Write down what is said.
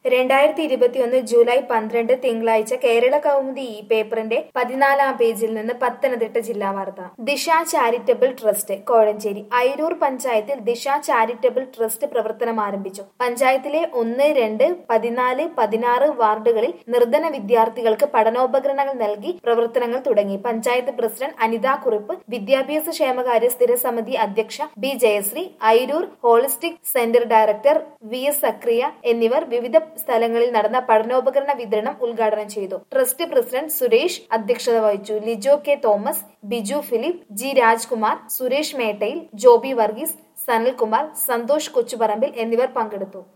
രണ്ടായിരത്തി ഇരുപത്തിയൊന്ന് ജൂലൈ പന്ത്രണ്ട് തിങ്കളാഴ്ച കേരള കൗമുദി ഈ പേപ്പറിന്റെ പതിനാലാം പേജിൽ നിന്ന് പത്തനംതിട്ട ജില്ലാ വാർത്ത ദിശ ചാരിറ്റബിൾ ട്രസ്റ്റ് കോഴഞ്ചേരി അയിരൂർ പഞ്ചായത്തിൽ ദിശ ചാരിറ്റബിൾ ട്രസ്റ്റ് പ്രവർത്തനം ആരംഭിച്ചു പഞ്ചായത്തിലെ ഒന്ന് രണ്ട് പതിനാല് പതിനാറ് വാർഡുകളിൽ നിർധന വിദ്യാർത്ഥികൾക്ക് പഠനോപകരണങ്ങൾ നൽകി പ്രവർത്തനങ്ങൾ തുടങ്ങി പഞ്ചായത്ത് പ്രസിഡന്റ് അനിത കുറിപ്പ് വിദ്യാഭ്യാസ ക്ഷേമകാര്യ സ്ഥിരസമിതി അധ്യക്ഷ B Jayasree Ayiroor holistic centre director V S Zakariya എന്നിവർ വിവിധ സ്ഥലങ്ങളിൽ നടന്ന പഠനോപകരണ വിതരണം ഉദ്ഘാടനം ചെയ്തു ട്രസ്റ്റ് പ്രസിഡന്റ് സുരേഷ് അധ്യക്ഷത വഹിച്ചു Lijo K Thomas Biju Philip G Rajkumar Suresh Mettayil Joby Varghese Sanalkumar Santhosh Kochuparambil എന്നിവർ പങ്കെടുത്തു